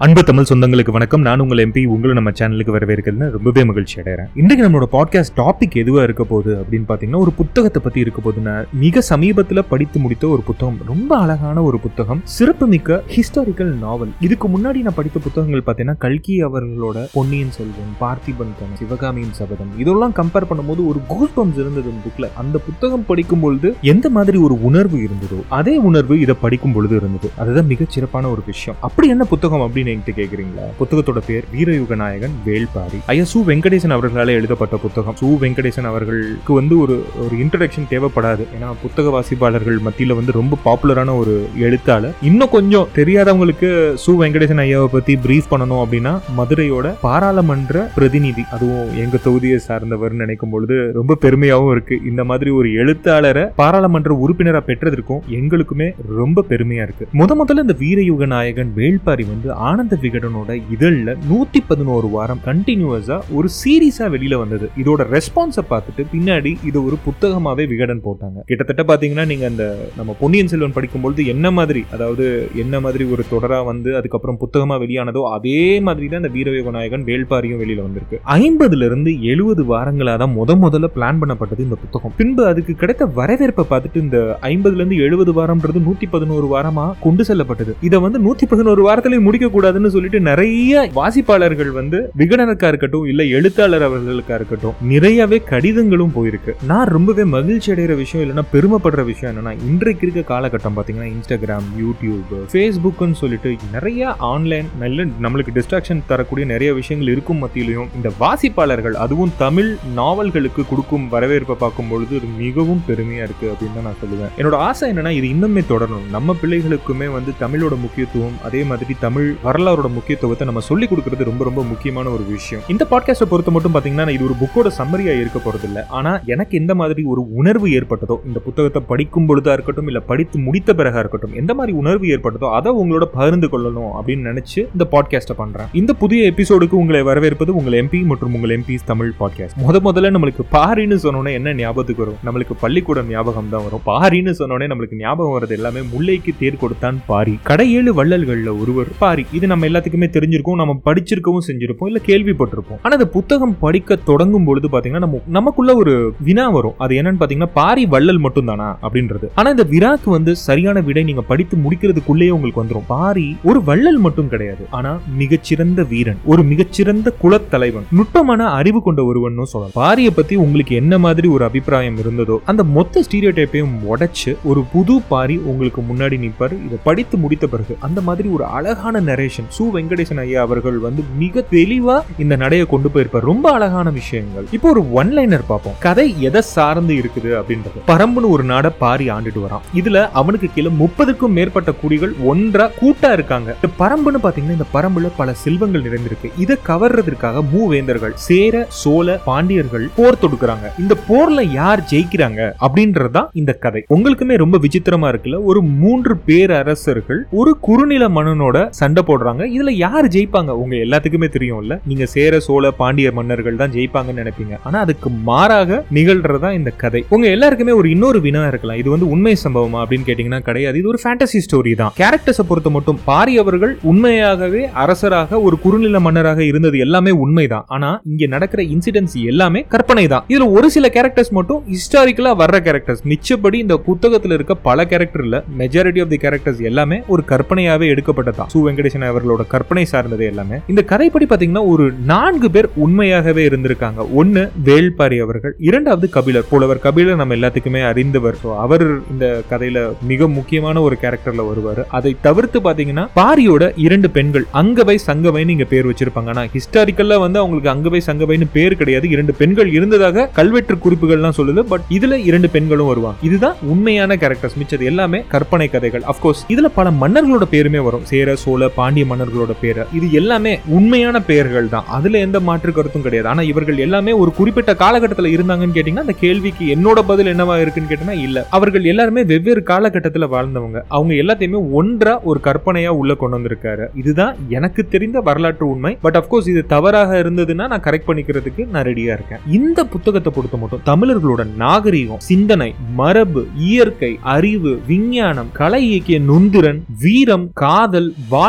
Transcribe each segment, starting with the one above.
அன்பு தமிழ் சொந்தங்களுக்கு வணக்கம் நான் உங்கள் எம்பி உங்களை நம்ம சேனலுக்கு வரவேற்கிறதுல ரொம்பவே மகிழ்ச்சி அடைகிறேன் இன்றைக்கு நம்மளோட பாட்காஸ்ட் டாபிக் எதுவாக இருக்க போகுது அப்படின்னு பார்த்தீங்கன்னா ஒரு புத்தகத்தை பற்றி இருக்க போகுதுன்னா மிக சமீபத்தில் படித்து முடித்த ஒரு புத்தகம் ரொம்ப அழகான ஒரு புத்தகம் சிறப்புமிக்க ஹிஸ்டாரிக்கல் நாவல் இதுக்கு முன்னாடி நான் படித்த புத்தகங்கள் பார்த்தீங்கன்னா கல்கி அவர்களோட பொன்னியின் செல்வன் பார்த்திபன் கண் சிவகாமியின் சபதம் இதெல்லாம் கம்பேர் பண்ணும்போது ஒரு கூஸ்பம்ஸ் இருந்தது அந்த புக்ல அந்த புத்தகம் படிக்கும் பொழுது எந்த மாதிரி ஒரு உணர்வு இருந்ததோ அதே உணர்வு இதை படிக்கும் பொழுது இருந்தது அதுதான் மிகச் சிறப்பான ஒரு விஷயம் அப்படி என்ன புத்தகம் அப்படின்னு என்கிட்ட கேக்குறீங்களா புத்தகத்தோட பேர் வீரயுக நாயகன் வேல்பாரி ஐயா சு வெங்கடேசன் அவர்களால் எழுதப்பட்ட புத்தகம் சு வெங்கடேசன் அவர்களுக்கு வந்து ஒரு ஒரு இன்ட்ரடக்ஷன் தேவைப்படாது ஏன்னா புத்தக வாசிப்பாளர்கள் மத்தியில வந்து ரொம்ப பாப்புலரான ஒரு எழுத்தாளர் இன்னும் கொஞ்சம் தெரியாதவங்களுக்கு சு வெங்கடேசன் ஐயாவை பத்தி பிரீஃப் பண்ணணும் அப்படின்னா மதுரையோட பாராளுமன்ற பிரதிநிதி அதுவும் எங்க தொகுதியை சார்ந்தவர்னு நினைக்கும் பொழுது ரொம்ப பெருமையாகவும் இருக்கு இந்த மாதிரி ஒரு எழுத்தாளரை பாராளுமன்ற உறுப்பினரா பெற்றதற்கும் எங்களுக்குமே ரொம்ப பெருமையா இருக்கு முத முதல்ல இந்த வீரயுக நாயகன் வேள்பாரி வந்து ஆனந்த விகடனோட இதழ்ல நூத்தி பதினோரு வாரம் கண்டினியூஸா ஒரு சீரீஸா வெளியில வந்தது இதோட ரெஸ்பான்ஸை பார்த்துட்டு பின்னாடி இது ஒரு புத்தகமாவே விகடன் போட்டாங்க கிட்டத்தட்ட பாத்தீங்கன்னா நீங்க அந்த நம்ம பொன்னியின் செல்வன் படிக்கும்பொழுது என்ன மாதிரி அதாவது என்ன மாதிரி ஒரு தொடரா வந்து அதுக்கப்புறம் புத்தகமா வெளியானதோ அதே மாதிரி தான் இந்த வீரயுக நாயகன் வேள்பாரியும் வெளியில வந்திருக்கு ஐம்பதுல இருந்து எழுபது வாரங்களா தான் முத முதல்ல பிளான் பண்ணப்பட்டது இந்த புத்தகம் பின்பு அதுக்கு கிடைத்த வரவேற்பை பார்த்துட்டு இந்த ஐம்பதுல இருந்து எழுபது வாரம்ன்றது நூத்தி பதினோரு வாரமா கொண்டு செல்லப்பட்டது இதை வந்து நூத்தி பதினோரு வாரத்திலேயே முடிக்க கூடாதுன்னு சொல்லிட்டு நிறைய வாசிப்பாளர்கள் வந்து விகடனுக்கா இருக்கட்டும் இல்ல எழுத்தாளர் அவர்களுக்கா இருக்கட்டும் நிறையவே கடிதங்களும் போயிருக்கு நான் ரொம்பவே மகிழ்ச்சி அடைகிற விஷயம் இல்லைன்னா பெருமைப்படுற விஷயம் என்னன்னா இன்றைக்கு இருக்க காலகட்டம் பாத்தீங்கன்னா இன்ஸ்டாகிராம் யூடியூப் ஃபேஸ்புக்னு சொல்லிட்டு நிறைய ஆன்லைன் நல்ல நம்மளுக்கு டிஸ்ட்ராக்ஷன் தரக்கூடிய நிறைய விஷயங்கள் இருக்கும் மத்தியிலையும் இந்த வாசிப்பாளர்கள் அதுவும் தமிழ் நாவல்களுக்கு கொடுக்கும் வரவேற்பை பார்க்கும் பொழுது இது மிகவும் பெருமையா இருக்கு அப்படின்னு தான் நான் சொல்லுவேன் என்னோட ஆசை என்னன்னா இது இன்னுமே தொடரணும் நம்ம பிள்ளைகளுக்குமே வந்து தமிழோட முக்கியத்துவம் அதே மாதிரி தமிழ் வரலாறோட முக்கியத்துவத்தை நம்ம சொல்லி கொடுக்கறது ரொம்ப ரொம்ப முக்கியமான ஒரு விஷயம் இந்த பாட்காஸ்ட்டை பொறுத்த மட்டும் பாத்தீங்கன்னா இது ஒரு புக்கோட சம்மரியா இருக்க போறது இல்ல ஆனா எனக்கு எந்த மாதிரி ஒரு உணர்வு ஏற்பட்டதோ இந்த புத்தகத்தை படிக்கும் பொழுதா இருக்கட்டும் இல்ல படித்து முடித்த பிறகா இருக்கட்டும் எந்த மாதிரி உணர்வு ஏற்பட்டதோ அதை உங்களோட பகிர்ந்து கொள்ளணும் அப்படின்னு நினைச்சு இந்த பாட்காஸ்ட்டை பண்றேன் இந்த புதிய எபிசோடுக்கு உங்களை வரவேற்பது உங்கள் எம்பி மற்றும் உங்கள் எம்பிஸ் தமிழ் பாட்காஸ்ட் முத முதல்ல நம்மளுக்கு பாரின்னு சொன்னோன்னே என்ன ஞாபகத்துக்கு வரும் நம்மளுக்கு பள்ளிக்கூடம் ஞாபகம் தான் வரும் பாரின்னு சொன்னோன்னே நம்மளுக்கு ஞாபகம் வரது எல்லாமே முல்லைக்கு தேர் கொடுத்தான் பாரி கடையேழு வள்ளல்கள்ல ஒருவர் பாரி இது நம்ம எல்லாத்துக்குமே தெரிஞ்சிருக்கும் நம்ம படிச்சிருக்கவும் செஞ்சிருப்போம் இல்ல கேள்விப்பட்டிருப்போம் ஆனா அந்த புத்தகம் படிக்க தொடங்கும் பொழுது பாத்தீங்கன்னா நம்ம நமக்குள்ள ஒரு வினா வரும் அது என்னன்னு பாத்தீங்கன்னா பாரி வள்ளல் மட்டும் தானா அப்படின்றது ஆனா இந்த வினாக்கு வந்து சரியான விடை நீங்க படித்து முடிக்கிறதுக்குள்ளேயே உங்களுக்கு வந்துரும் பாரி ஒரு வள்ளல் மட்டும் கிடையாது ஆனா மிகச்சிறந்த வீரன் ஒரு மிகச்சிறந்த குலத்தலைவன் நுட்பமான அறிவு கொண்ட ஒருவன் சொல்லலாம் பாரிய பத்தி உங்களுக்கு என்ன மாதிரி ஒரு அபிப்பிராயம் இருந்ததோ அந்த மொத்த ஸ்டீரியோ டைப்பையும் உடைச்சு ஒரு புது பாரி உங்களுக்கு முன்னாடி நிற்பாரு இதை படித்து முடித்த பிறகு அந்த மாதிரி ஒரு அழகான நரேஷன் சு வெங்கடேசன் ஐயா அவர்கள் வந்து மிக தெளிவா இந்த நடையை கொண்டு போயிருப்பார் ரொம்ப அழகான விஷயங்கள் இப்போ ஒரு ஒன் லைனர் பார்ப்போம் கதை எதை சார்ந்து இருக்குது அப்படின்றது பரம்புன்னு ஒரு நாடை பாரி ஆண்டுட்டு வரான் இதுல அவனுக்கு கீழே முப்பதுக்கும் மேற்பட்ட குடிகள் ஒன்றா கூட்டா இருக்காங்க இந்த பரம்புன்னு பாத்தீங்கன்னா இந்த பரம்புல பல செல்வங்கள் நிறைந்திருக்கு இதை கவர்றதுக்காக மூவேந்தர்கள் சேர சோழ பாண்டியர்கள் போர் தொடுக்கிறாங்க இந்த போர்ல யார் ஜெயிக்கிறாங்க அப்படின்றதுதான் இந்த கதை உங்களுக்குமே ரொம்ப விசித்திரமா இருக்குல்ல ஒரு மூன்று பேரரசர்கள் ஒரு குறுநில மன்னனோட சண்டை போடுறாங்க இதுல யார் ஜெயிப்பாங்க உங்க எல்லாத்துக்குமே தெரியும்ல நீங்க சேர சோழ பாண்டிய மன்னர்கள் தான் ஜெயிப்பாங்கன்னு நினைப்பீங்க ஆனா அதுக்கு மாறாக நிகழ்றதா இந்த கதை உங்க எல்லாருக்குமே ஒரு இன்னொரு வினா இருக்கலாம் இது வந்து உண்மை சம்பவமா அப்படின்னு கேட்டீங்கன்னா கிடையாது இது ஒரு ஃபேண்டசி ஸ்டோரி தான் கேரக்டர்ஸை பொறுத்த மட்டும் பாரி அவர்கள் உண்மையாகவே அரசராக ஒரு குறுநில மன்னராக இருந்தது எல்லாமே உண்மைதான் ஆனா இங்க நடக்கிற இன்சிடென்ட்ஸ் எல்லாமே கற்பனை தான் இதுல ஒரு சில கேரக்டர்ஸ் மட்டும் ஹிஸ்டாரிக்கலா வர்ற கேரக்டர்ஸ் மிச்சப்படி இந்த புத்தகத்துல இருக்க பல கேரக்டர் இல்ல மெஜாரிட்டி ஆஃப் தி கேரக்டர்ஸ் எல்லாமே ஒரு கற்பனையாவே எடுக்கப்பட்டதான் சு வெங்கடேசன் அவர்களோட கற்பனை சார்ந்தது எல்லாமே இந்த கதைப்படி பாத்தீங்கன்னா ஒரு நான்கு பேர் உண்மையாகவே இருந்திருக்காங்க ஒன்னு வேல்பாரி அவர்கள் இரண்டாவது கபிலர் புலவர் கபிலர் நம்ம எல்லாத்துக்குமே அறிந்தவர் So, அவர் இந்த கதையில மிக முக்கியமான ஒரு கேரக்டர்ல வருவார் அதை தவிர்த்து பாத்தீங்கன்னா பாரியோட இரண்டு பெண்கள் அங்கவை சங்கவைன்னு இங்க பேர் வச்சிருப்பாங்க ஆனா ஹிஸ்டாரிக்கல்ல வந்து அவங்களுக்கு அங்கவை சங்கவைன்னு பேர் கிடையாது இரண்டு பெண்கள் இருந்ததாக கல்வெட்டு குறிப்புகள்லாம் சொல்லுது பட் இதுல இரண்டு பெண்களும் வருவாங்க இதுதான் உண்மையான கேரக்டர்ஸ் மிச்சது எல்லாமே கற்பனை கதைகள் அப்கோர்ஸ் இதுல பல மன்னர்களோட பேருமே வரும் சேர சோழ பாண்டிய மன்னர்களோட பேரு இது எல்லாமே உண்மையான பெயர்கள் தான் அதுல எந்த மாற்று கருத்தும் கிடையாது ஆனா இவர்கள் எல்லாமே ஒரு குறிப்பிட்ட காலகட்டத்தில் இருந்தாங்கன்னு கேட்டீங்கன்னா அந்த கேள்விக்கு என்னோட பதில் என்னவா இருக்குன்னு கேட்டீங்கன்னா இல்ல அவர்கள் எல்லாருமே வெவ்வேறு காலகட்டத்தில் வாழ்ந்தவங்க அவங்க எல்லாத்தையுமே ஒன்றா ஒரு கற்பனையா உள்ள கொண்டு வந்திருக்காரு இதுதான் எனக்கு தெரிந்த வரலாற்று உண்மை பட் அப்கோர்ஸ் இது தவறாக இருந்ததுன்னா நான் கரெக்ட் பண்ணிக்கிறதுக்கு நான் ரெடியா இருக்கேன் இந்த புத்தகத்தை பொறுத்த மட்டும் தமிழர்களோட நாகரீகம் சிந்தனை மரபு இயற்கை அறிவு விஞ்ஞானம் கலை இயக்கிய நுந்திரன் வீரம் காதல் வாழ்வுன்னு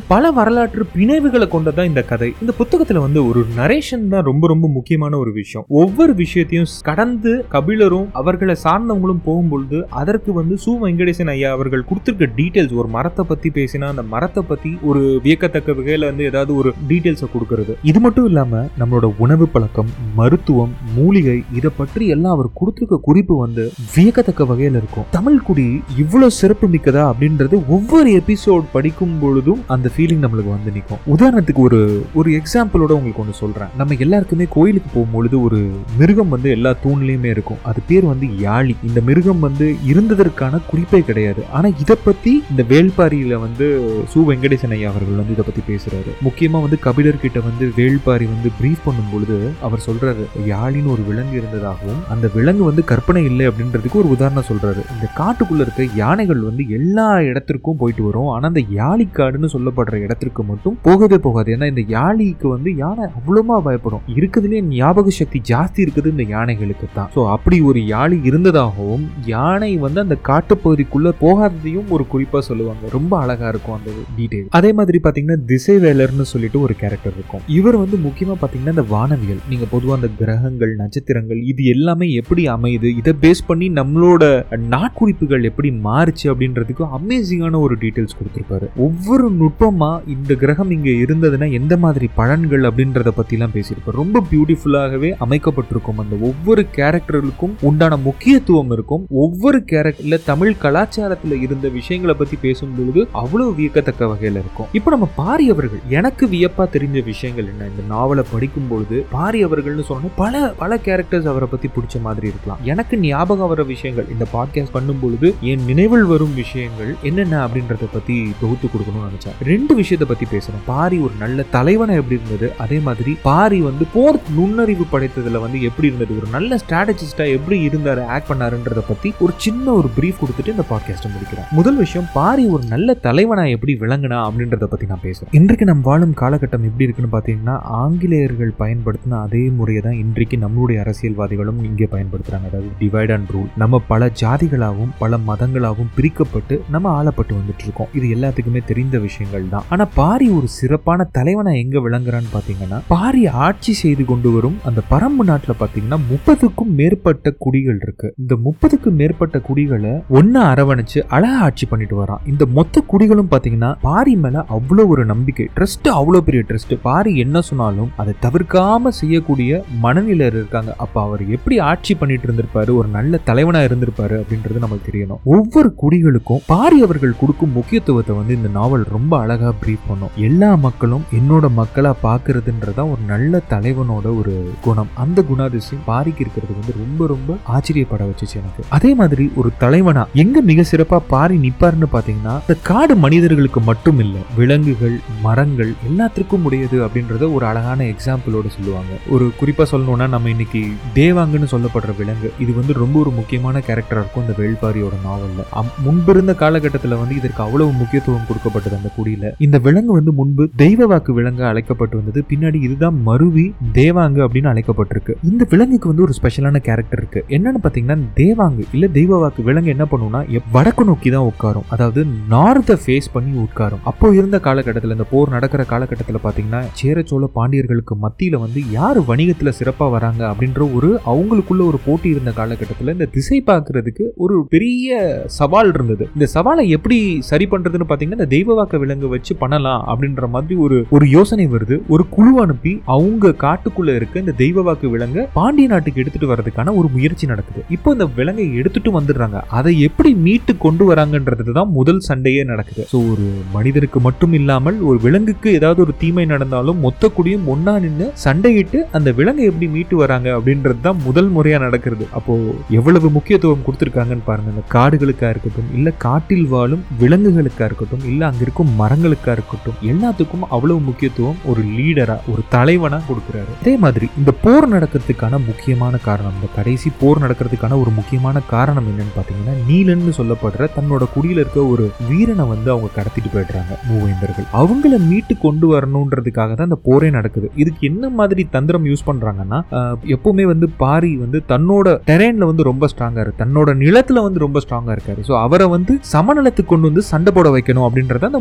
பல வரலாற்று பிணைவுகளை கொண்டதான் இந்த கதை இந்த புத்தகத்துல வந்து ஒரு நரேஷன் தான் ரொம்ப ரொம்ப முக்கியமான ஒரு விஷயம் ஒவ்வொரு விஷயத்தையும் கடந்து கபிலரும் அவர்களை சார்ந்தவங்களும் போகும்பொழுது அதற்கு வந்து சு வெங்கடேசன் ஐயா அவர்கள் கொடுத்திருக்க டீடைல்ஸ் ஒரு மரத்தை பத்தி பேசினா அந்த மரத்தை பத்தி ஒரு வியக்கத்தக்க வகையில வந்து ஏதாவது ஒரு டீடைல்ஸை கொடுக்கறது இது மட்டும் இல்லாம நம்மளோட உணவு பழக்கம் மருத்துவம் மூலிகை இதை பற்றி எல்லாம் அவர் கொடுத்திருக்க குறிப்பு வந்து வியக்கத்தக்க வகையில இருக்கும் தமிழ் குடி இவ்வளவு சிறப்பு மிக்கதா அப்படின்றது ஒவ்வொரு எபிசோட் படிக்கும் பொழுதும் அந்த ஃபீலிங் நம்மளுக்கு வந்து நிற்கும் உதாரணத்துக்கு ஒரு ஒரு எக்ஸாம்பிளோட உங்களுக்கு ஒன்று சொல்றேன் நம்ம எல்லாருக்குமே கோயிலுக்கு போகும்பொழுது ஒரு மிருகம் வந்து எல்லா தூண்லயுமே இருக்கும் அது பேர் வந்து யாழி இந்த மிருகம் வந்து இருந்ததற்கான குறிப்பே கிடையாது ஆனா இதை பத்தி இந்த வேள்பாரியில வந்து சு வெங்கடேசன் ஐயா அவர்கள் வந்து இதை பத்தி பேசுறாரு முக்கியமா வந்து கபிலர் கிட்ட வந்து வேள்பாரி வந்து பிரீஃப் பண்ணும் பொழுது அவர் சொல்றாரு யாழின்னு ஒரு விலங்கு இருந்ததாகவும் அந்த விலங்கு வந்து கற்பனை இல்லை அப்படின்றதுக்கு ஒரு உதாரணம் சொல்றாரு இந்த காட்டுக்குள்ள இருக்க யானைகள் வந்து எல்லா இடத்திற்கும் போயிட்டு வரும் ஆனா அந்த யாழிக்காடுன்னு சொல்லப்படுற இடத்திற்கு மட்டும் போகவே போகாது ஏன்னா இந்த யாழிக்கு வந்து யானை அவ்வளோமா பயப்படும் இருக்குதுலேயே ஞாபக சக்தி ஜாஸ்தி இருக்குது இந்த யானைகளுக்கு தான் ஸோ அப்படி ஒரு யாழி இருந்ததாகவும் யானை வந்து அந்த காட்டுப்பகுதிக்குள்ள போகாததையும் ஒரு குறிப்பா சொல்லுவாங்க ரொம்ப அழகா இருக்கும் அந்த டீடைல் அதே மாதிரி பாத்தீங்கன்னா திசைவேலர்னு சொல்லிட்டு ஒரு கேரக்டர் இருக்கும் இவர் வந்து முக்கியமா பாத்தீங்கன்னா இந்த வானவியல் நீங்க பொதுவா அந்த கிரகங்கள் நட்சத்திரங்கள் இது எல்லாமே எப்படி அமையுது இதை பேஸ் பண்ணி நம்மளோட நாட்குறிப்புகள் எப்படி மாறுச்சு அப்படின்றதுக்கு அமேசிங்கான ஒரு டீடைல்ஸ் கொடுத்துருப்பாரு ஒவ்வொரு நுட்பமா இந்த கிரகம் இங்க இருந்ததுன்னா எந்த மாதிரி பலன்கள் அப்படின்றத பத்திலாம் பேசியிருப்பார் ரொம்ப பியூட்டிஃபுல்லாகவே அமைக்கப்பட்டிருக்கும் அந்த ஒவ்வொரு கேரக்டர்களுக்கும் உண்டான முக்கியத்துவம் இருக்கும் ஒவ்வொரு கேரக்டர்ல தமிழ் கலாச்சாரத்துல இருந்த விஷயங்களை பத்தி பேசும் பொழுது அவ்வளவு வியக்கத்தக்க வகையில இருக்கும் இப்போ நம்ம பாரி அவர்கள் எனக்கு வியப்பா தெரிஞ்ச விஷயங்கள் என்ன இந்த நாவலை படிக்கும் பொழுது பாரி அவர்கள்னு சொன்னா பல பல கேரக்டர்ஸ் அவரை பத்தி பிடிச்ச மாதிரி இருக்கலாம் எனக்கு ஞாபகம் வர விஷயங்கள் இந்த பாட்காஸ்ட் பண்ணும் பொழுது என் நினைவில் வரும் விஷயங்கள் என்னென்ன அப்படின்றத பத்தி தொகுத்து கொடுக்கணும்னு நினைச்சேன் ரெண்டு விஷயத்தை பத்தி பேசுறேன் பாரி ஒரு நல்ல தலைவனை எப்படி இருந்தது அதே மாதிரி பாரி வந்து போர் நுண்ணறிவு படைத்ததுல வந்து எப்படி இருந்தது ஒரு நல்ல ஸ்ட்ராட்டஜிஸ்டா எப்படி இருந்தாரு ஆக்ட் பண்ணாருன்றத பத்தி ஒரு சின்ன ஒரு பிரீஃப் கொடுத்துட்டு இந்த பாட்காஸ்ட் முடிக்கிறேன் முதல் விஷயம் பாரி ஒரு நல்ல தலைவனா எப்படி விளங்குனா அப்படின்றத பத்தி நான் பேசுறேன் இன்றைக்கு நம் வாழும் காலகட்டம் எப்படி இருக்குன்னு பாத்தீங்கன்னா ஆங்கிலேயர்கள் பயன்படுத்தின அதே முறையை தான் இன்றைக்கு நம்மளுடைய அரசியல்வாதிகளும் இங்கே பயன்படுத்துறாங்க அதாவது டிவைட் அண்ட் ரூல் நம்ம பல ஜாதிகளாகவும் பல மதங்களாகவும் பிரிக்கப்பட்டு நம்ம ஆளப்பட்டு வந்துட்டு இருக்கோம் இது எல்லாத்துக்குமே தெரிந்த விஷயங்கள் தான் ஆனா பாரி ஒரு சிறப்பான தலைவனா எங்க விளங்குறான்னு பாத்தீங்கன்னா பாரி ஆட்சி செய்து கொண்டு வரும் அந்த பரம்பு நாட்டுல பாத்தீங்கன்னா முப்பதுக்கும் மேற்பட்ட குடிகள் இருக்கு இந்த முப்பதுக்கும் மேற்பட்ட குடிகளை ஒன்னா அரவணைச்சு அழகா ஆட்சி பண்ணிட்டு வரான் இந்த மொத்த குடிகளும் பாத்தீங்கன்னா பாரி மேல அவ்வளவு ஒரு நம்பிக்கை ட்ரஸ்ட் அவ்வளவு பெரிய ட்ரஸ்ட் பாரி என்ன சொன்னாலும் அதை தவிர்க்காம செய்யக்கூடிய மனநிலையில் இருக்காங்க அப்ப அவர் எப்படி ஆட்சி பண்ணிட்டு இருந்திருப்பாரு ஒரு நல்ல தலைவனா இருந்திருப்பாரு அப்படின்றது நமக்கு தெரியணும் ஒவ்வொரு குடிகளுக்கும் பாரி அவர்கள் கொடுக்கும் முக்கியத்துவத்தை வந்து இந்த நாவல் ரொம்ப அழகா பிரீஃப் பண்ணும் எல்லா மக்களும் என்னோட மக்களா பாக்குறதுன்றதா ஒரு நல்ல தலைவனோட ஒரு குணம் அந்த குணாதிசயம் பாரிக்கு இருக்கிறது வந்து ரொம்ப ரொம்ப ஆச்சரியப்பட வச்சுச்சு எனக்கு அதே மாதிரி ஒரு தலைவனா எங்க மிக சிறப்பா பாரி நிப்பாருன்னு பாத்தீங்கன்னா இந்த காடு மனிதர்களுக்கு மட்டும் இல்ல விலங்குகள் மரங்கள் எல்லாத்திற்கும் உடையது அப்படின்றத ஒரு அழகான எக்ஸாம்பிளோட சொல்லுவாங்க ஒரு குறிப்பா சொல்லணும்னா நம்ம இன்னைக்கு தேவாங்குன்னு சொல்லப்படுற விலங்கு இது வந்து ரொம்ப ஒரு முக்கியமான கேரக்டரா இருக்கும் இந்த வேள்பாரியோட நாவல்ல அம்- முன்பு இருந்த காலகட்டத்துல வந்து இதற்கு அவ்வளவு முக்கியத்துவம் கொடுக்கப்பட்டது அந்த குடியில இந்த விலங்கு வந்து முன்பு தெய்வ வாக்கு விலங்கு அழைக்கப்பட்டு வந்தது பின்னாடி இதுதான் மருவி தேவாங்கு அப்படின்னு அழைக்கப்பட்டிருக்கு இந்த விலங்குக்கு வந்து ஒரு ஸ்பெஷலான கேரக்டர் இருக்கு என்னன்னு பாத்தீங்கன்னா தேவாங்கு இல்ல தெய்வ வாக்கு விலங்கு என்ன பண்ணும்னா எப்- வடக்கு நோக்கி தான் உட்காரும் அதாவது நார்த்தை ஃபேஸ் பண்ணி உட்காரும் அப்போ இருந்த காலகட்டத்தில் இந்த போர் நடக்கிற காலகட்டத்தில் பார்த்தீங்கன்னா சேரச்சோழ பாண்டியர்களுக்கு மத்தியில் வந்து யார் வணிகத்தில் சிறப்பாக வராங்க அப்படின்ற ஒரு அவங்களுக்குள்ள ஒரு போட்டி இருந்த காலகட்டத்தில் இந்த திசை பார்க்கறதுக்கு ஒரு பெரிய சவால் இருந்தது இந்த சவாலை எப்படி சரி பண்றதுன்னு பார்த்தீங்கன்னா இந்த தெய்வ வாக்க விலங்கு வச்சு பண்ணலாம் அப்படின்ற மாதிரி ஒரு ஒரு யோசனை வருது ஒரு குழு அனுப்பி அவங்க காட்டுக்குள்ள இருக்க இந்த தெய்வ வாக்கு விலங்கை பாண்டிய நாட்டுக்கு எடுத்துட்டு வர்றதுக்கான ஒரு முயற்சி நடக்குது இப்போ இந்த விலங்கை எடுத்துட்டு வந்துடுறாங்க அதை எப்படி மீட்டு கொண்டு வராங்கன்றது தான் முதல் சண்டையே நடக்குது ஸோ ஒரு மனிதருக்கு மட்டும் இல்லாமல் ஒரு விலங்குக்கு ஏதாவது ஒரு தீமை நடந்தாலும் மொத்த குடியும் ஒன்னா நின்று சண்டையிட்டு அந்த விலங்கை எப்படி மீட்டு வராங்க அப்படின்றது தான் முதல் முறையா நடக்கிறது அப்போ எவ்வளவு முக்கியத்துவம் கொடுத்துருக்காங்கன்னு பாருங்க இந்த காடுகளுக்கா இருக்கட்டும் இல்ல காட்டில் வாழும் விலங்குகளுக்கா இருக்கட்டும் இல்ல அங்க இருக்கும் மரங்களுக்கா இருக்கட்டும் எல்லாத்துக்கும் அவ்வளவு முக்கியத்துவம் ஒரு லீடரா ஒரு தலைவனா கொடுக்குறாரு அதே மாதிரி இந்த போர் நடக்கிறதுக்கான முக்கியமான காரணம் இந்த கடைசி போர் நடக்கிறதுக்கான ஒரு முக்கியமான காரணம் என்னன்னு பாத்தீங்கன்னா நீலன்னு சொல்லப்படுற தன்னோட குடியில இருக்க ஒரு வீரனை வந்து அவங்க கடத்திட்டு போயிடுறாங்க மூவேந்தர்கள் அவங்கள மீட்டு கொண்டு வரணுன்றதுக்காக தான் இந்த போரே நடக்குது இதுக்கு என்ன மாதிரி தந்திரம் யூஸ் பண்றாங்கன்னா ஆஹ், எப்பவுமே வந்து பாரி வந்து தன்னோட டெரேன்ல வந்து ரொம்ப ஸ்ட்ராங்கா இருக்கு தன்னோட நிலத்துல வந்து ரொம்ப ஸ்ட்ராங்கா இருக்காரு ஸோ அவரை வந்து சமநிலத்துக்கு கொண்டு வந்து சண்டை போட வைக்கணும் அப்படின்றத அந்த மூவேந்தர்கள்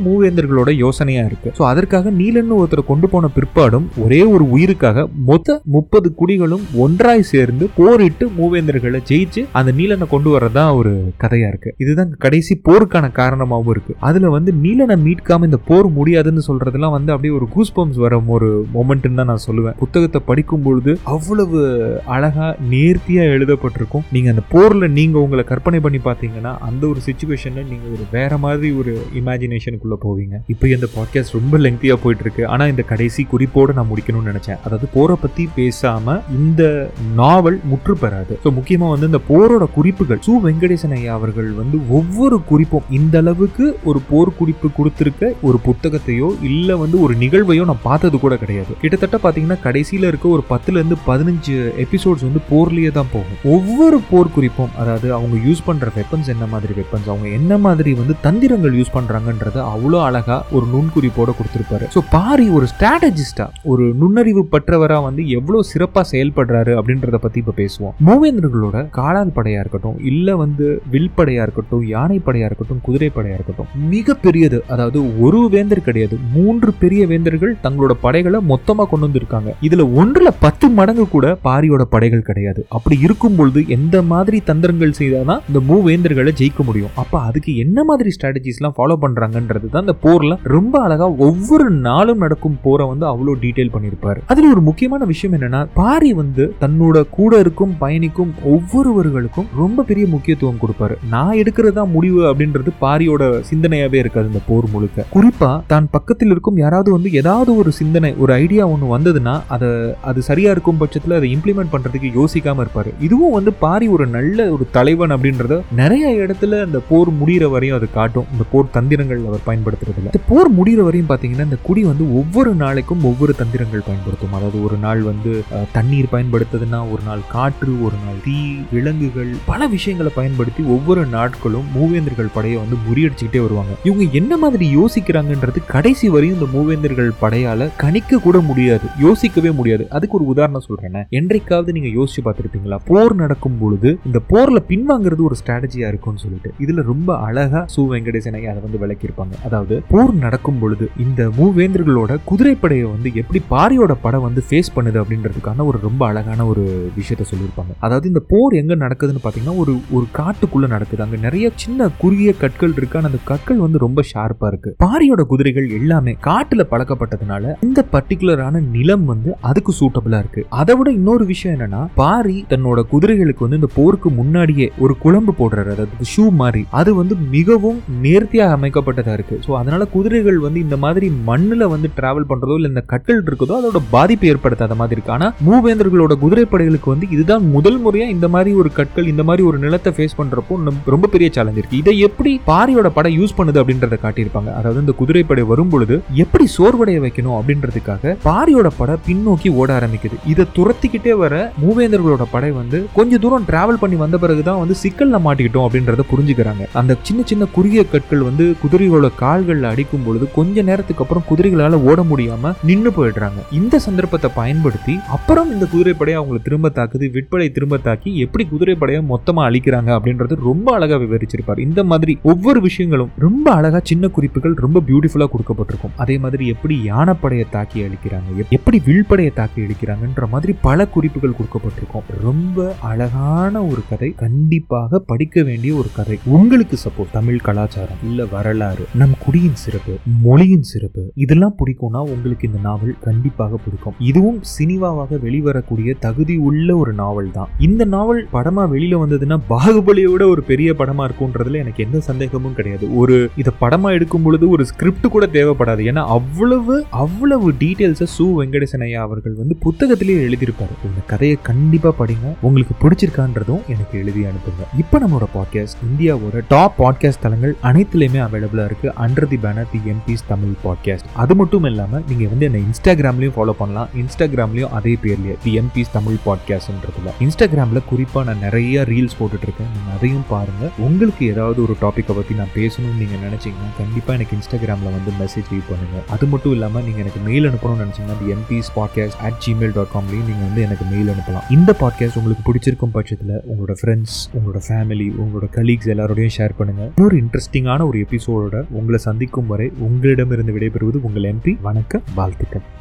மூவேந்தர்களோட யோசனையா இருக்கு ஸோ அதற்காக நீலன்னு ஒருத்தரை கொண்டு போன பிற்பாடும் ஒரே ஒரு உயிருக்காக மொத்த முப்பது குடிகளும் ஒன்றாய் சேர்ந்து போரிட்டு மூவேந்தர்களை ஜெயிச்சு அந்த நீலனை கொண்டு வரதா ஒரு கதையா இருக்கு இதுதான் கடைசி போருக்கான காரணமாகவும் இருக்கு அதுல வந்து நீலனை மீட்காம இந்த போர் முடியாதுன்னு சொல்றதெல்லாம் வந்து அப்படியே ஒரு கூஸ் பம்ப்ஸ் வர ஒரு மொமெண்ட்னு தான் நான் சொல்லுவேன் புத்தகத்தை படிக்கும் பொழுது அவ்வளவு அழகா நேர்த்தியா எழுதப்பட்டிருக்கும் நீங்க அந்த போர்ல நீங்க உங்களை கற்பனை பண்ணி பார்த்தீங்கன்னா அந்த ஒரு சுச்சுவேஷன்ல நீங்க ஒரு வேற மாதிரி ஒரு இமேஜினேஷனுக்குள்ள போவீங்க இப்போ இந்த பாட்காஸ்ட் ரொம்ப லெங்க்தியா போயிட்டு இருக்கு ஆனா இந்த கடைசி குறிப்போட நான் முடிக்கணும்னு நினைச்சேன் அதாவது போரை பத்தி பேசாம இந்த நாவல் முற்று பெறாது ஸோ முக்கியமா வந்து இந்த போரோட குறிப்புகள் சு வெங்கடேசன் ஐயா அவர்கள் வந்து ஒவ்வொரு குறிப்பும் இந்த அளவுக்கு ஒரு போர் குறிப்பு கொடுத்திருக்க ஒரு புத்தகத்தையோ இல்ல வந்து ஒரு நிகழ்வையோ நான் பார்த்தது கூட கிடையாது கிட்டத்தட்ட பாத்தீங்கன்னா கடைசியில இருக்க ஒரு பத்துல இருந்து பதினஞ்சு எபிசோட்ஸ் வந்து போர்லயே தான் போகும் ஒவ்வொரு போர் குறிப்பும் அதாவது அவங்க யூஸ் பண்ற வெப்பன்ஸ் என்ன மாதிரி வெப்பன்ஸ் அவங்க என்ன மாதிரி வந்து தந்திரங்கள் யூஸ் பண்றாங்கன்றத அவ்வளோ அழகா ஒரு நுண்குறிப்போட கொடுத்திருப்பாரு ஸோ பாரி ஒரு ஸ்ட்ராட்டஜிஸ்டா ஒரு நுண்ணறிவு பற்றவரா வந்து எவ்வளவு சிறப்பா செயல்படுறாரு அப்படின்றத பத்தி இப்ப பேசுவோம் மூவேந்தர்களோட காலால் படையா இருக்கட்டும் இல்ல வந்து வில் படையா இருக்கட்டும் யானை படையா இருக்கட்டும் குதிரை படையா இருக்கட்டும் மிக பெரியது அதாவது ஒரு வேந்தர் கிடையாது மூன்று பெரிய வேந்தர்கள் தங்களோட படைகளை மொத்தமா கொண்டு வந்திருக்காங்க இதுல ஒன்றுல பத்து மடங்கு கூட பாரியோட படைகள் கிடையாது அப்படி இருக்கும் பொழுது எந்த மாதிரி தந்திரங்கள் செய்தாதான் இந்த மூவேந்தர்களை ஜெயிக்க முடியும் அப்ப அதுக்கு என்ன மாதிரி ஸ்ட்ராட்டஜிஸ் எல்லாம் ஃபாலோ பண்றாங்கன்றது தான் இந்த போர்ல ரொம்ப அழகா ஒவ்வொரு நாளும் நடக்கும் போரை வந்து அவ்வளோ டீடைல் பண்ணியிருப்பாரு அதுல ஒரு முக்கியமான விஷயம் என்னன்னா பாரி வந்து தன்னோட கூட இருக்கும் பயணிக்கும் ஒவ்வொருவர்களுக்கும் ரொம்ப பெரிய முக்கியத்துவம் கொடுப்பாரு நான் எடுக்கிறதா முடிவு அப்படின்றது பாரியோட சிந்தனையாவே இருக்காது இந்த போர் முழுக்க குறிப்பா தான் பக்கத்தில் இருக்கும் யாராவது வந்து ஏதாவது ஒரு சிந்தனை ஒரு ஐடியா ஒன்று வந்ததுன்னா அதை அது சரியா இருக்கும் பட்சத்தில் அதை இம்ப்ளிமெண்ட் பண்றதுக்கு யோசிக்காம இருப்பாரு இதுவும் வந்து பாரி ஒரு நல்ல ஒரு தலைவன் அப்படின்றத நிறைய இடத்துல இந்த போர் முடிகிற வரையும் அது காட்டும் இந்த போர் தந்திரங்கள் அவர் பயன்படுத்துறதுல இந்த போர் முடிகிற வரையும் பாத்தீங்கன்னா இந்த குடி வந்து ஒவ்வொரு நாளைக்கும் ஒவ்வொரு தந்திரங்கள் பயன்படுத்தும் அதாவது ஒரு நாள் வந்து அஹ், தண்ணீர் பயன்படுத்துதுன்னா ஒரு நாள் காற்று ஒரு நாள் தீ விலங்குகள் பல விஷயங்களை பயன்படுத்தி ஒவ்வொரு நாட்களும் மூவேந்தர்கள் படையை வந்து முறியடிச்சுக்கிட்டே வருவாங்க இவங்க என்ன மாதிரி யோசிக்கிறாங்கன்றது கடைசி வரையும் இந்த மூவேந்தர்கள் படையால கணிக்க கூட முடியாது யோசிக்கவே முடியாது அதுக்கு ஒரு உதாரணம் சொல்றேன் என்றைக்காவது நீங்க யோசிச்சு பார்த்திருப்பீங்களா போர் நடக்கும் பொழுது இந்த போர்ல பின்வாங்குறது ஒரு ஸ்ட்ராட்டஜியா இருக்கும்னு சொல்லிட்டு இதுல ரொம்ப அழகா சு வெங்கடேசன் ஐயா அதை வந்து விளக்கியிருப்பாங்க அதாவது போர் நடக்கும் பொழுது இந்த மூவேந்தர்களோட குதிரைப்படையை வந்து எப்படி பாரியோட படை வந்து ஃபேஸ் பண்ணுது அப்படின்றதுக்கான ஒரு ரொம்ப அழகான ஒரு விஷயத்த சொல்லியிருப்பாங்க அதாவது இந்த போர் எங்க நடக்குதுன்னு பாத்தீங்கன்னா ஒரு ஒரு காட்டுக்குள்ள நடக்குது அங்க நிறைய சின்ன குறுகிய கற்கள் இருக்கு ஆனா அந்த கற்கள் வந்து ரொம்ப ஷார்ப்பா இருக்கு பாரியோட குதிரைகள் எல்லாமே காட்டுல பழக்கப்பட்டதுனால இந்த பர்டிகுலரான நிலம் வந்து அதுக்கு சூட்டபிளா இருக்கு அதை விட இன்னொரு விஷயம் என்னன்னா பாரி தன்னோட குதிரைகளுக்கு வந்து இந்த போருக்கு முன்னாடியே ஒரு குழம்பு போடுறாரு அதாவது ஷூ மாதிரி அது வந்து மிகவும் நேர்த்தியாக அமைக்கப்பட்டதா இருக்கு ஸோ அதனால குதிரைகள் வந்து இந்த மாதிரி மண்ணுல வந்து டிராவல் பண்றதோ இல்ல இந்த கற்கள் இருக்குதோ அதோட பாதிப்பு ஏற்படுத்தாத மாதிரி இருக்கு ஆனா மூவேந்தர்களோட குதிரைப்படைகளுக்கு வந்து இதுதான் முதல் முறையா இந்த மாதிரி ஒரு கற்கள் இந்த மாதிரி ஒரு நிலத்தை ஃபேஸ் பண்றப்போ நம்ம- ரொம்ப பெரிய சேலஞ்ச் இருக்கு இதை எப்படி பாரியோட படை யூஸ் பண்ணுது அப்படின்றத காட்டியிருப்பாங்க அதாவது இந்த குதிரைப்படை வரும் பொழுது எப்படி சோர்வடைய வைக்கணும் அப்படின்றதுக்காக பாரியோட படை பின்னோக்கி ஓட ஆரம்பிக்குது இதை துரத்திக்கிட்டே வர மூவேந்தர்களோட படை வந்து கொஞ்ச தூரம் டிராவல் பண்ணி வந்த பிறகுதான் வந்து சிக்கல்ல மாட்டிக்கிட்டோம் அப்படின்றத புரிஞ்சுக்கிறாங்க அந்த சின்ன சின்ன குறுகிய கற்கள் வந்து குதிரைகளோட கால்கள்ல அடிக்கும் பொழுது கொஞ்ச நேரத்துக்கு அப்புறம் குதிரைகளால ஓட முடியாம நின்னு போயிடுறாங்க இந்த சந்தர்ப்பத்தை பயன்படுத்தி அப்புறம் இந்த குதிரைப்படையை அவங்களை திரும்ப தாக்குது விற்படை திரும்ப தாக்கி எப்படி குதிரைப்படையை மொத்தமா அழிக்கிறாங்க அப்படின்றது ரொம்ப அழகா விவரிச்சிருப்பாரு இந்த மாதிரி ஒவ்வொரு விஷயங்களும் ரொம்ப அழகா சின்ன குறிப்புகள் ரொம்ப பியூட்டிஃபுல்லா கொடுக்கப்பட்டிருக்கும் அதே மாதிரி எப்படி யானைப்படையை தாக்கி அழிக்கிறாங்க எப்- எப்படி வில்படையை தாக்கி அழிக்கிறாங்கன்ற மாதிரி பல குறிப்புகள் கொடுக்கப்பட்டிருக்கும் ரொம்ப அழகான ஒரு கதை கண்டிப்பாக படிக்க வேண்டிய ஒரு கதை உங்களுக்கு சப்போஸ் தமிழ் கலாச்சாரம் இல்ல வரலாறு நம் குடியின் சிறப்பு மொழியின் சிறப்பு இதெல்லாம் பிடிக்கும்னா உங்களுக்கு இந்த நாவல் கண்டிப்பாக பிடிக்கும் இதுவும் சினிமாவாக வெளிவரக்கூடிய தகுதி உள்ள ஒரு நாவல் தான் இந்த நாவல் படமா வெளியில வந்ததுன்னா பாகுபலியை விட ஒரு பெரிய படமா இருக்கும்ன்றதுல எனக்கு எந்த சந்தேகமும் கிடையாது ஒரு இதை படமா எடுக்கும் பொழுது ஒரு ஸ்கிரிப்ட் கூட தேவைப்படாது ஏன்னா அவ்வளவு அவ்வளவு டீடைல்ஸை சு வெங்கடேசன் ஐயா அவர்கள் வந்து புத்தகத்திலேயே எழுதியிருப்பாரு இந்த கதையை கண்டிப்பா படிங்க உங்களுக்கு பிடிச்சிருக்கான்றதும் எனக்கு எழுதி அனுப்புங்க இப்போ நம்மளோட பாட்காஸ்ட் இந்தியாவோட டாப் பாட்காஸ்ட் தளங்கள் அனைத்துலயுமே அவைலபிளா இருக்கு அண்டர் தி பேனர் தி எம்பிஸ் தமிழ் பாட்காஸ்ட் அது மட்டும் இல்லாம நீங்க வந்து என்ன இன்ஸ்டாகிராம்லயும் ஃபாலோ பண்ணலாம் இன்ஸ்டாகிராம்லயும் அதே பேர்லயே தி எம்பிஸ் தமிழ் பாட்காஸ்ட்ன்றதுல இன்ஸ்டாகிராம்ல குறிப்பா நான் நிறைய ரீல்ஸ் போட்டுட்டு இருக்கேன் நீங்க அதையும் பாருங்க உங்களுக்கு ஏதாவது ஒரு டாபிக்கை பத்தி நான் பேசணும்னு நீங்க நினைச்சீங்கன்னா கண்டிப்பா எனக்கு இன்ஸ்டாகிராம்ல வந்து மெசேஜ் லீவ் பண்ணுங்க அது மட்டும் இல்லாம நீங்க எனக்கு மெயில் அனுப்பணும்னு நினைச்சீங்கன்னா தி எம்பிஸ் பாட்காஸ்ட் அட் ஜிமெயில் டாட் காம்லையும் நீங்க வந்து எனக்கு மெயில் அனுப்பலாம் இந்த பாட்காஸ்ட் உங்களுக்கு பிடிச்சிருக்கும் பட்சத்தில் உங்களோட ஃப்ரெண்ட்ஸ் உங்களோட ஃபேமிலி உங்களோட கலீக்ஸ் எல்லாரோடையும் ஷேர் பண்ணுங்க இன்னொரு இன்ட்ரெஸ்டிங்கான ஒரு எபிசோடோட உங்களை சந்திக்கும் சந்திக்கும் வரை உங்களிடமிருந்து விடைபெறுவது உங்கள் எம்பி வணக்கம் வாழ்த்துக்கள்